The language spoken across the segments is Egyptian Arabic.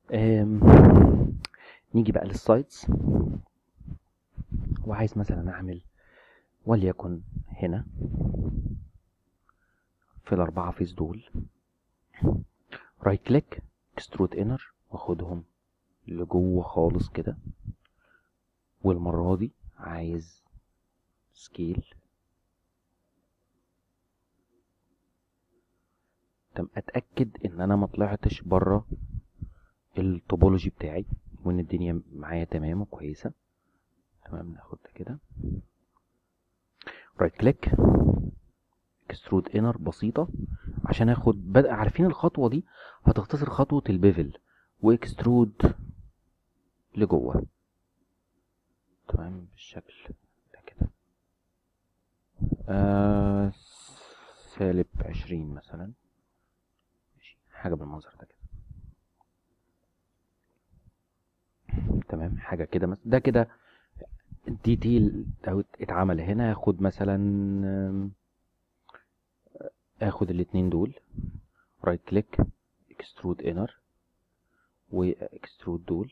آم، نيجي بقى للسايتس وعايز مثلا اعمل وليكن هنا في الاربعه فيس دول رايت كليك اكسترود انر واخدهم لجوه خالص كده والمره دي عايز سكيل تم اتاكد ان انا ما طلعتش بره التوبولوجي بتاعي وان الدنيا معايا تمام وكويسه تمام ناخد ده كده رايت كليك اكسترود انر بسيطه عشان اخد بدأ عارفين الخطوه دي هتختصر خطوه البيفل واكسترود لجوه تمام بالشكل ده كده آه سالب عشرين مثلا ماشي حاجة بالمنظر ده كده تمام حاجة كده مثلا ده كده ديتيل أو اتعمل هنا هاخد مثلا آم، اخد الاتنين دول رايت كليك اكسترود انر واكسترود دول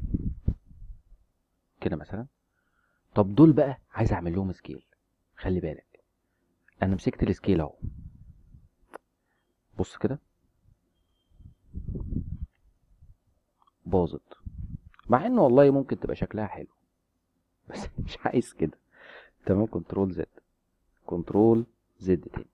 كده مثلا طب دول بقى عايز اعمل لهم سكيل خلي بالك انا مسكت السكيل اهو بص كده باظت مع انه والله ممكن تبقى شكلها حلو بس مش عايز كده تمام كنترول زد كنترول زد تاني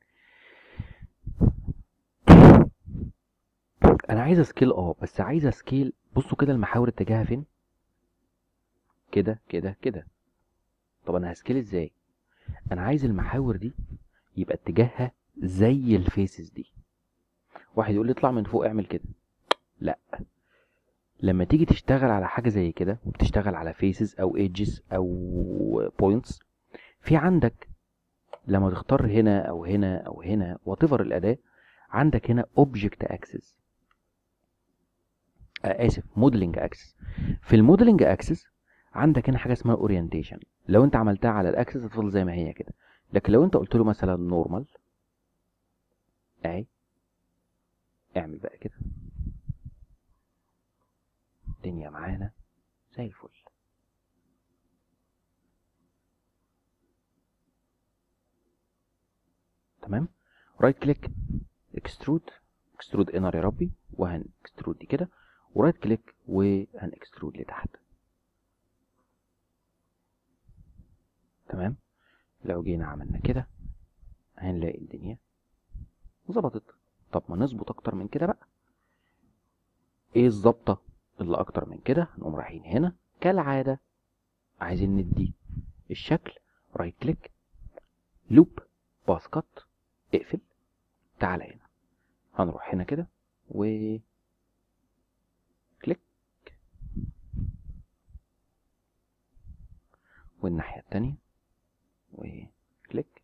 انا عايز سكيل اه بس عايز سكيل بصوا كده المحاور اتجاهها فين كده كده كده طب انا هسكيل ازاي انا عايز المحاور دي يبقى اتجاهها زي الفيسز دي واحد يقول لي اطلع من فوق اعمل كده لا لما تيجي تشتغل على حاجه زي كده وبتشتغل على فيسز او ايدجز او بوينتس في عندك لما تختار هنا او هنا او هنا وتفر الاداه عندك هنا اوبجكت اكسس اسف موديلنج اكسس في الموديلنج اكسس عندك هنا حاجه اسمها اورينتيشن لو انت عملتها على الاكسس هتفضل زي ما هي كده لكن لو انت قلت له مثلا نورمال اهي اعمل بقى كده الدنيا معانا زي الفل تمام رايت كليك اكسترود اكسترود انر يا ربي وهن اكسترود دي كده ورايت كليك وهن اكسترود لتحت تمام لو جينا عملنا كده هنلاقي الدنيا ظبطت طب ما نظبط اكتر من كده بقى ايه الظبطه اللي اكتر من كده هنقوم رايحين هنا كالعاده عايزين ندي الشكل رايت كليك لوب باث كات اقفل تعالى هنا هنروح هنا كده و كليك والناحية التانية وكليك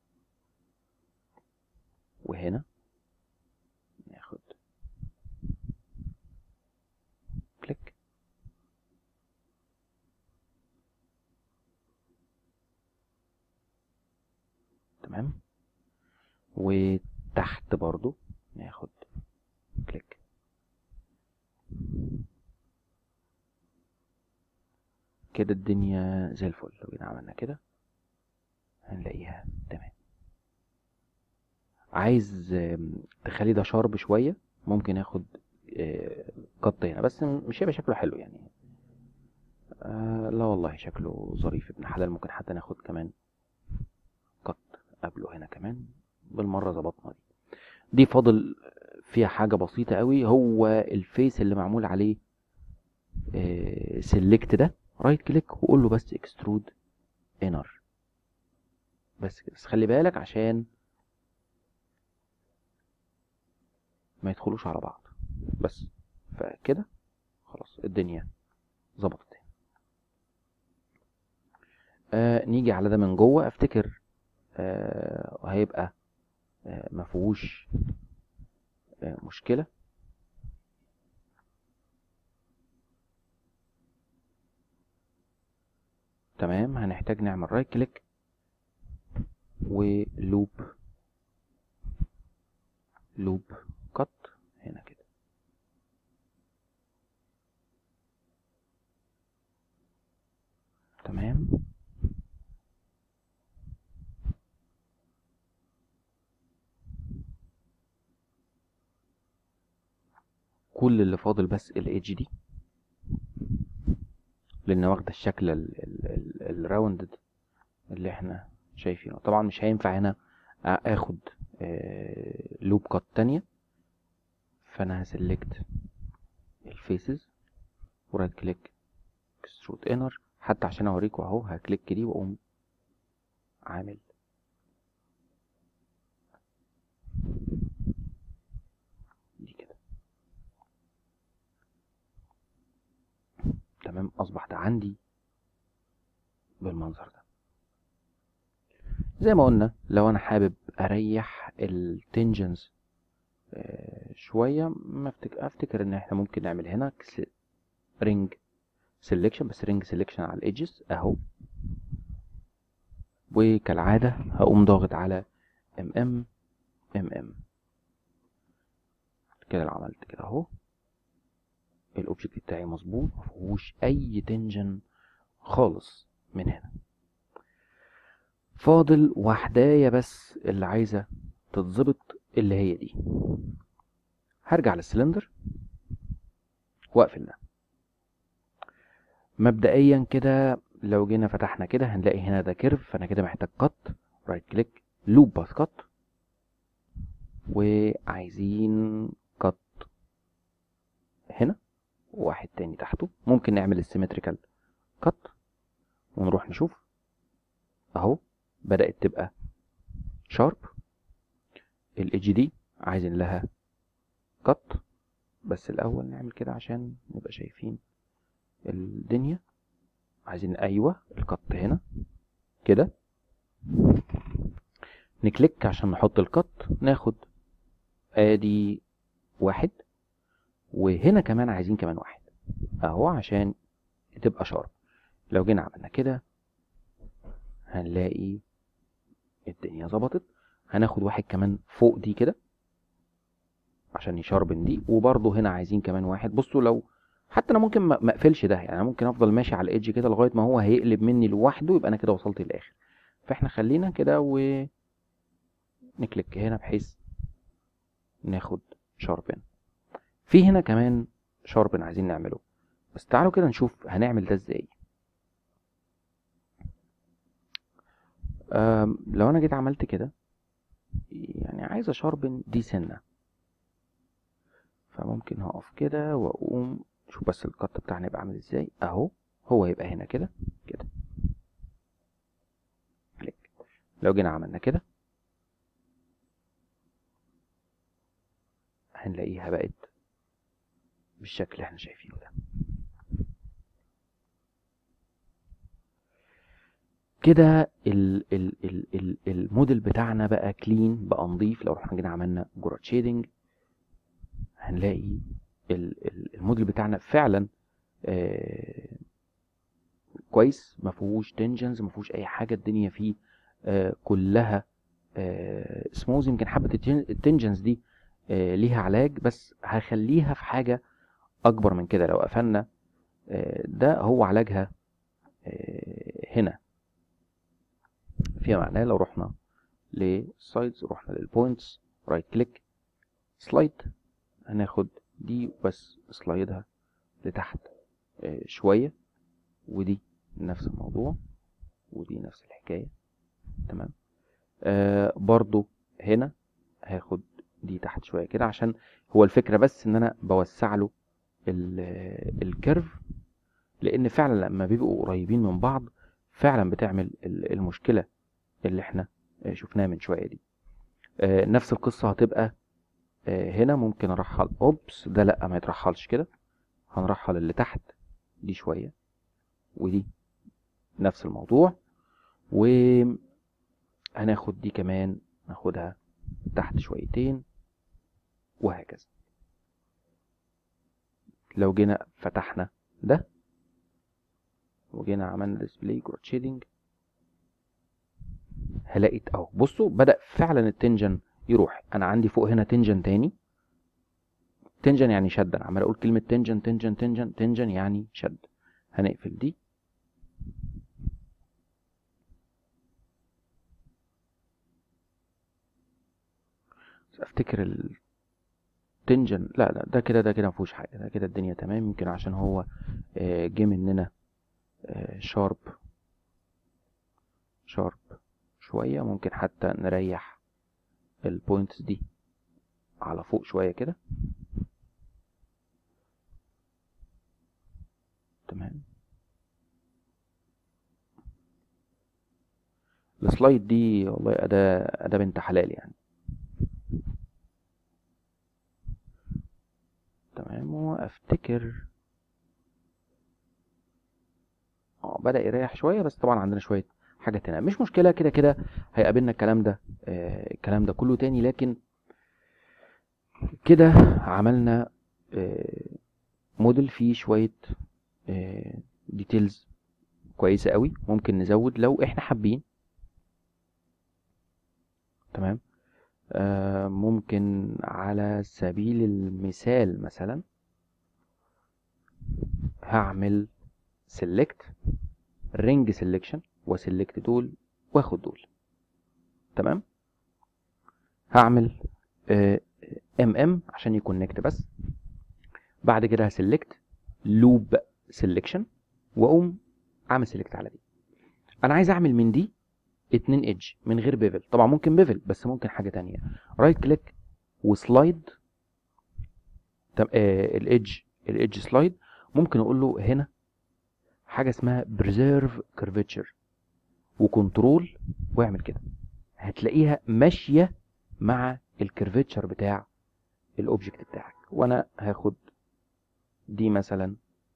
وهنا ناخد كليك تمام وتحت برضو ناخد كليك كده الدنيا زي الفل لو جينا عملنا كده هنلاقيها تمام عايز آم، تخلي ده شارب شوية ممكن اخد آه، قط هنا بس م- مش هيبقى شكله حلو يعني آه لا والله شكله ظريف ابن حلال ممكن حتى ناخد كمان قط قبله هنا كمان بالمرة ظبطنا دي دي فاضل فيها حاجة بسيطة قوي هو الفيس اللي معمول عليه سيلكت ده رايت كليك وقول له بس اكسترود انر بس كده بس خلي بالك عشان ما يدخلوش على بعض بس فكده خلاص الدنيا ظبطت آه نيجي على ده من جوه افتكر آه هيبقى آه مفهوش آه مشكلة تمام هنحتاج نعمل رايت كليك ولوب لوب كت هنا كده كل اللي فاضل بس الايدج دي لان واخده الشكل الراوندد اللي احنا شايفينه طبعا مش هينفع هنا اخد لوب كات تانية فانا هسلكت الفيسز ورايت كليك اكسترود انر حتى عشان اوريكم اهو هكليك دي واقوم عامل دي كده تمام اصبح ده عندي بالمنظر ده زي ما قلنا لو انا حابب اريح التنجنز شويه ما افتكر افتكر ان احنا ممكن نعمل هنا رينج سيلكشن بس رينج سيلكشن على الايدجز اهو وكالعاده هقوم ضاغط على ام ام ام ام كده لو عملت كده اهو الاوبجكت بتاعي مظبوط مفيهوش اي تنجن خالص من هنا فاضل وحداية بس اللي عايزة تتظبط اللي هي دي هرجع للسلندر واقفل ده مبدئيا كده لو جينا فتحنا كده هنلاقي هنا ده كيرف فانا كده محتاج كت رايت كليك لوب باث كت وعايزين كت هنا واحد تاني تحته ممكن نعمل السيمتريكال كت ونروح نشوف اهو بدأت تبقى شارب الايدج دي عايزين لها كت بس الاول نعمل كده عشان نبقى شايفين الدنيا عايزين ايوه الكت هنا كده نكليك عشان نحط الكت ناخد ادي واحد وهنا كمان عايزين كمان واحد اهو عشان تبقى شارب لو جينا عملنا كده هنلاقي الدنيا ظبطت هناخد واحد كمان فوق دي كده عشان يشاربن دي وبرضه هنا عايزين كمان واحد بصوا لو حتى انا ممكن ما اقفلش ده يعني انا ممكن افضل ماشي على الايدج كده لغايه ما هو هيقلب مني لوحده يبقى انا كده وصلت للاخر فاحنا خلينا كده و نكليك هنا بحيث ناخد شاربن في هنا كمان شاربن عايزين نعمله بس تعالوا كده نشوف هنعمل ده ازاي لو انا جيت عملت كده يعني عايز اشاربن دي سنه فممكن هقف كده واقوم شوف بس القط بتاعنا يبقى عامل ازاي اهو هو يبقى هنا كده كده كليك لو جينا عملنا كده هنلاقيها بقت بالشكل اللي احنا شايفينه ده كده ال ال ال ال الموديل بتاعنا بقى كلين بقى نضيف لو رحنا جينا عملنا جراد شيدنج هنلاقي ال ال الموديل بتاعنا فعلا آه كويس ما فيهوش تنجنز ما فيهوش اي حاجه الدنيا فيه آه كلها آه سموز يمكن حبه التنجنز دي آه ليها علاج بس هخليها في حاجه اكبر من كده لو قفلنا آه ده هو علاجها آه هنا فيما معناه لو رحنا للسايدز رحنا للبوينتس رايت كليك سلايد هناخد دي بس سلايدها لتحت آه شوية ودي نفس الموضوع ودي نفس الحكاية تمام آه برضو هنا هاخد دي تحت شوية كده عشان هو الفكرة بس ان انا بوسع له الكيرف لان فعلا لما بيبقوا قريبين من بعض فعلا بتعمل المشكلة اللي احنا شفناها من شوية دي آه نفس القصة هتبقى آه هنا ممكن ارحل اوبس ده لا ما يترحلش كده هنرحل اللي تحت دي شوية ودي نفس الموضوع وهناخد دي كمان ناخدها تحت شويتين وهكذا لو جينا فتحنا ده وجينا عملنا ديسبلاي جراد شيدنج هلاقي اهو بصوا بدأ فعلا التنجن يروح انا عندي فوق هنا تنجن تاني تنجن يعني شد انا عمال اقول كلمة تنجن تنجن تنجن تنجن يعني شد هنقفل دي افتكر تنجن لا لا ده كده ده كده مفيهوش حاجه ده كده الدنيا تمام يمكن عشان هو آه، جه مننا شارب شارب شويه ممكن حتى نريح البوينتس دي على فوق شويه كده تمام السلايد دي والله أداة أداة بنت حلال يعني تمام وأفتكر اه بدأ يريح شوية بس طبعا عندنا شوية حاجة تانية مش مشكلة كده كده هيقابلنا الكلام ده آه الكلام ده كله تاني لكن كده عملنا آه موديل فيه شوية آه ديتيلز كويسة قوي ممكن نزود لو احنا حابين تمام آه ممكن على سبيل المثال مثلا هعمل select ring selection وسلكت دول واخد دول تمام هعمل ام uh, ام عشان يكونكت بس بعد كده هسلكت لوب سelection واقوم عامل سيلكت على دي انا عايز اعمل من دي اتنين ايدج من غير بيفل طبعا ممكن بيفل بس ممكن حاجه تانية رايت كليك وسلايد طب آه الايدج الايدج سلايد ممكن اقول له هنا حاجه اسمها بريزيرف كيرفيتشر وكنترول واعمل كده هتلاقيها ماشيه مع الكيرفيتشر بتاع الاوبجكت بتاعك وانا هاخد دي مثلا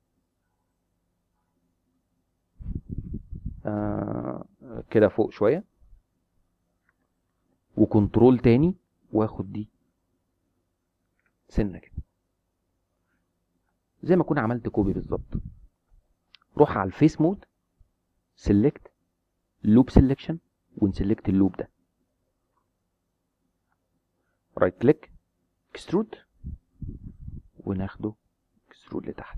آه كده فوق شويه وكنترول تاني واخد دي سنه كده زي ما اكون عملت كوبي بالظبط روح على الفيس مود سيلكت لوب سيلكشن ونسلكت اللوب ده رايت كليك اكسترود وناخده اكسترود لتحت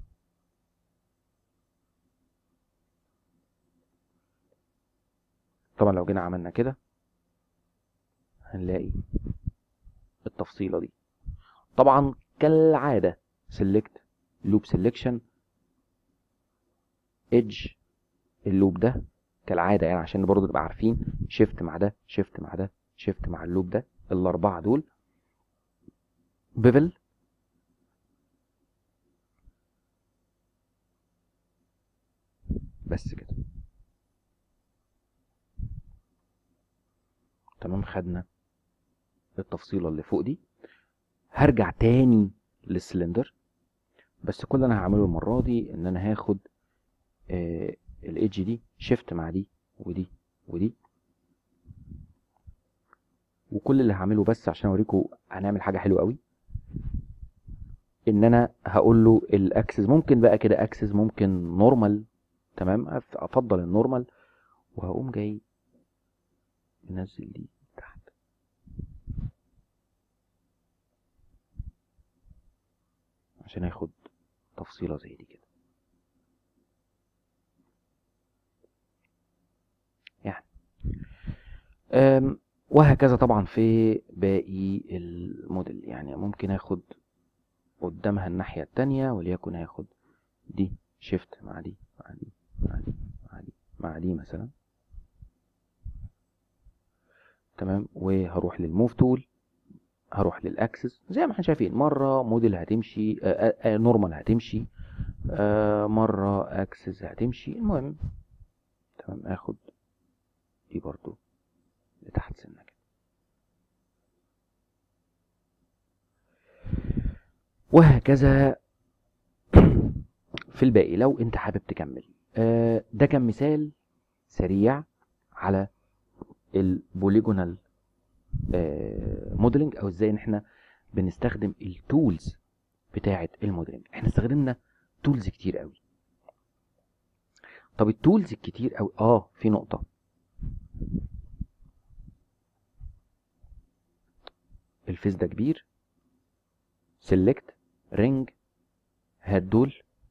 طبعا لو جينا عملنا كده هنلاقي التفصيلة دي طبعا كالعادة select loop selection edge اللوب ده كالعادة يعني عشان برضه نبقى عارفين شيفت مع ده شيفت مع ده شيفت مع اللوب ده الأربعة دول بيفل بس كده تمام خدنا التفصيلة اللي فوق دي هرجع تاني للسلندر بس كل اللي انا هعمله المرة دي ان انا هاخد آه الايدج دي شيفت مع دي ودي ودي وكل اللي هعمله بس عشان اوريكم هنعمل حاجة حلوة قوي ان انا هقول له الاكسس ممكن بقى كده اكسس ممكن نورمال تمام افضل النورمال وهقوم جاي ننزل دي تحت عشان اخد تفصيلة زي دي كده يعني وهكذا طبعا في باقي الموديل يعني ممكن اخد قدامها الناحية التانية وليكن هاخد دي شيفت مع دي مع دي مع دي مع دي مع دي مثلا تمام وهروح للموف تول هروح للاكسس زي ما احنا شايفين مره موديل هتمشي نورمال هتمشي آآ مره اكسس هتمشي المهم تمام اخد دي برضو لتحت سنه كده وهكذا في الباقي لو انت حابب تكمل ده كان مثال سريع على البوليجونال موديلنج او ازاي ان احنا بنستخدم التولز بتاعه الموديلنج احنا استخدمنا تولز كتير قوي طب التولز الكتير قوي اه في نقطه الفيس ده كبير سيلكت رينج هات دول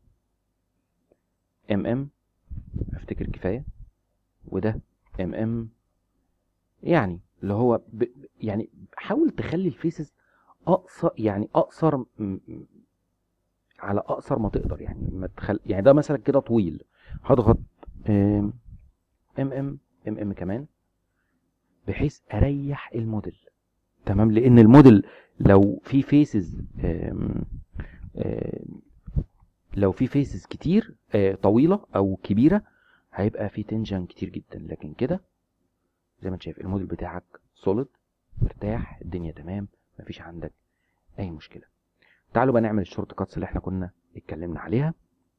ام ام افتكر كفايه وده ام ام يعني اللي هو ب... يعني حاول تخلي الفيسز اقصر يعني اقصر م- م- على اقصر ما تقدر يعني ما تخل... يعني ده مثلا كده طويل هضغط ام ام ام ام ام كمان بحيث اريح الموديل تمام لان الموديل لو في فيسز لو في فيسز كتير آه، طويله او كبيره هيبقى في تنجن كتير جدا لكن كده زي ما انت شايف الموديل بتاعك سوليد مرتاح الدنيا تمام مفيش عندك اي مشكله تعالوا بقى نعمل الشورت كاتس اللي احنا كنا اتكلمنا عليها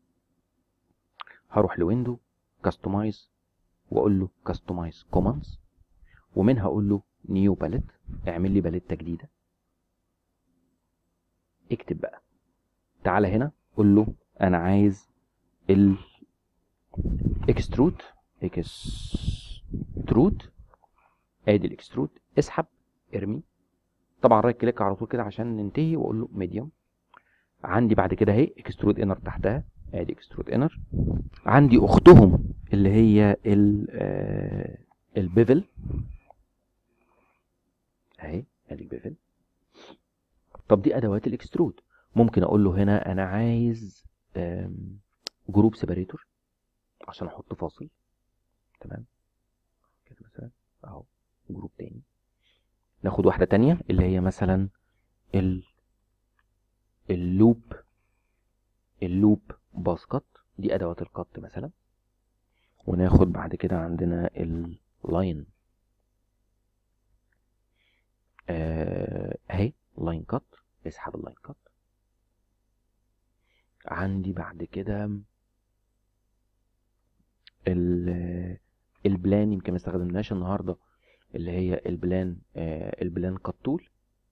هروح لويندو كاستمايز واقول له كاستمايز كوماندز ومنها اقول له نيو باليت اعمل لي باليته جديده اكتب بقى تعالى هنا قول له انا عايز ال اكسترود اكسترود ادي الاكسترود اسحب ارمي طبعا رايت كليك على طول كده عشان ننتهي واقول له ميديوم عندي بعد كده اهي اكسترود انر تحتها ادي اكسترود انر عندي اختهم اللي هي ال آه، البيفل اهي ادي البيفل طب دي ادوات الاكسترود ممكن اقول له هنا انا عايز آم، جروب سيبريتور عشان احط فاصل تمام كده مثلا اهو جروب تاني ناخد واحدة تانية اللي هي مثلا ال اللوب اللوب باسكت دي ادوات القط مثلا وناخد بعد كده عندنا اللاين آه، اهي لاين كات اسحب اللاين كات عندي بعد كده ال- البلان يمكن ما استخدمناش النهارده اللي هي البلان آه، البلان كات تول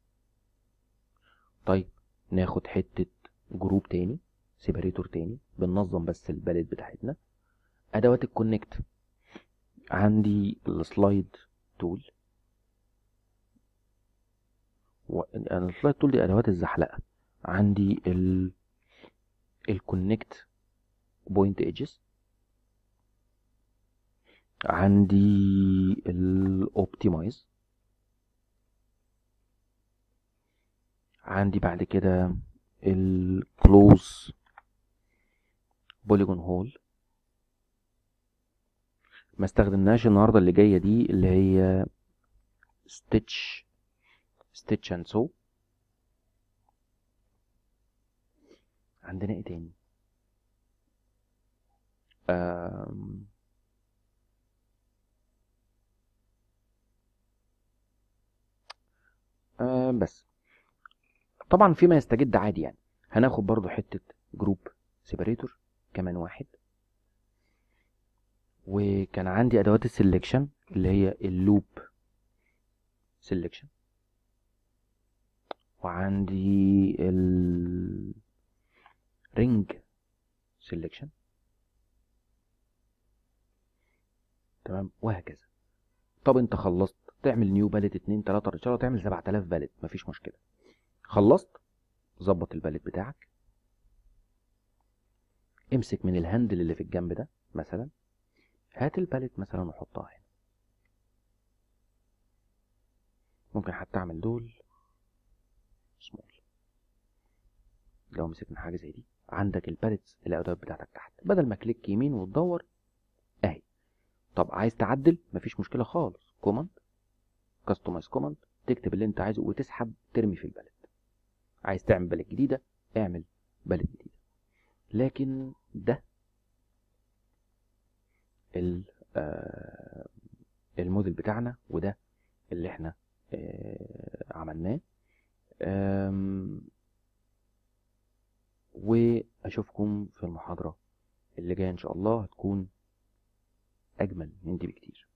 طيب ناخد حتة جروب تاني سيبريتور تاني بننظم بس الباليت بتاعتنا ادوات الكونكت عندي السلايد تول و... انا السلايد تول دي ادوات الزحلقه عندي ال الكونكت بوينت ايدجز عندي الاوبتمايز عندي بعد كده الكلوز بوليجون هول ما استخدمناش النهارده اللي جايه دي اللي هي ستيتش ستيتش اند سو عندنا ايه تاني أم... أم بس طبعا فيما يستجد عادي يعني هناخد برضو حتة جروب سيبريتور كمان واحد وكان عندي ادوات السلكشن اللي هي اللوب سلكشن وعندي الرينج سلكشن تمام وهكذا طب انت خلصت تعمل نيو باليت 2 3 ان شاء الله تعمل 7000 باليت مفيش مشكله خلصت ظبط الباليت بتاعك امسك من الهاندل اللي في الجنب ده مثلا هات الباليت مثلا وحطها هنا ممكن حتى اعمل دول سمول لو مسكنا حاجه زي دي عندك الباليتس الادوات بتاعتك تحت بدل ما كليك يمين وتدور اهي طب عايز تعدل مفيش مشكله خالص كوماند كاستمايز كوماند تكتب اللي انت عايزه وتسحب ترمي في الباليت عايز تعمل باليت جديده اعمل باليت جديده لكن ده ال- آه، الموديل بتاعنا وده اللي احنا آه، عملناه آم، واشوفكم في المحاضرة اللي جاية ان شاء الله هتكون اجمل من دي بكتير